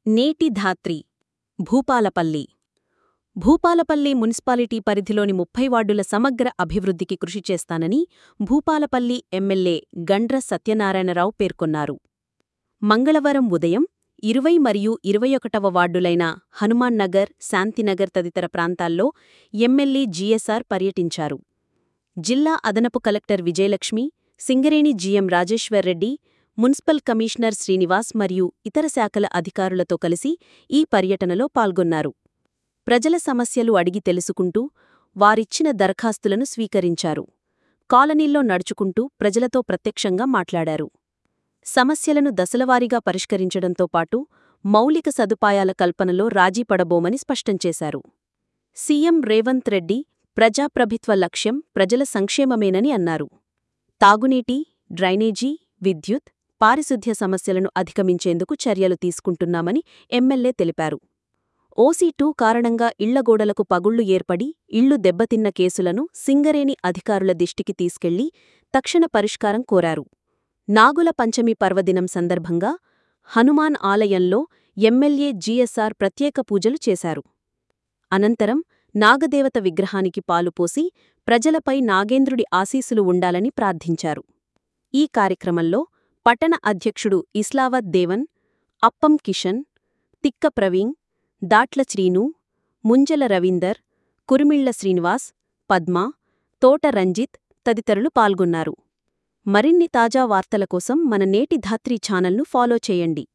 నేటి ధాత్రి భూపాలపల్లి భూపాలపల్లి మున్సిపాలిటీ పరిధిలోని ముప్పై వార్డుల సమగ్ర అభివృద్ధికి కృషి చేస్తానని భూపాలపల్లి ఎమ్మెల్యే గండ్ర సత్యనారాయణరావు పేర్కొన్నారు మంగళవారం ఉదయం ఇరవై మరియు ఇరవై ఒకటవ వార్డులైన హనుమాన్ నగర్ శాంతినగర్ తదితర ప్రాంతాల్లో ఎమ్మెల్యే జీఎస్ఆర్ పర్యటించారు జిల్లా అదనపు collector Vijayalakshmi Singareni GM Rajeshwar Reddy municipal commissioner Srinivas మరియు ఇతర శాఖల అధికారులతో కలిసి ఈ పర్యటనలో పాల్గొన్నారు ప్రజల సమస్యలు అడిగి తెలుసుకుంటూ వారిచ్చిన దరఖాస్తులను స్వీకరించారు కాలనీల్లో నడుచుకుంటూ ప్రజలతో ప్రత్యక్షంగా మాట్లాడారు సమస్యలను దశలవారీగా పరిష్కరించడంతో పాటు మౌలిక సదుపాయాల కల్పనలో రాజీ పడబోమని స్పష్టం చేశారు సీఎం రేవంత్ రెడ్డి ప్రజాప్రభుత్వ లక్ష్యం ప్రజల సంక్షేమమేనని అన్నారు తాగునీటి డ్రైనేజీ విద్యుత్ పారిశుద్ధ్య సమస్యలను అధిగమించేందుకు చర్యలు తీసుకుంటున్నామని ఎమ్మెల్యే తెలిపారు ఓసీ టూ కారణంగా ఇళ్లగోడలకు పగుళ్లు ఏర్పడి ఇళ్లు దెబ్బతిన్న కేసులను సింగరేణి అధికారుల దిష్టికి తీసుకెళ్లి తక్షణ పరిష్కారం కోరారు నాగుల పంచమి పర్వదినం సందర్భంగా హనుమాన్ ఆలయంలో ఎమ్మెల్యే జీఎస్ఆర్ ప్రత్యేక పూజలు చేశారు అనంతరం నాగదేవత విగ్రహానికి పాలుపోసి ప్రజలపై నాగేంద్రుడి ఆశీసులు ఉండాలని ప్రార్థించారు ఈ కార్యక్రమంలో పట్టణ అధ్యక్షుడు ఇస్లావత్ దేవన్ అప్పం కిషన్ తిక్క ప్రవీణ్ దాట్ల శ్రీను ముంజల రవీందర్ కురిమిళ్ల శ్రీనివాస్ పద్మ తోట రంజిత్ తదితరులు పాల్గొన్నారు మరిన్ని తాజా వార్తల కోసం మన నేటి ధాత్రి ఛానల్ను ఫాలో చేయండి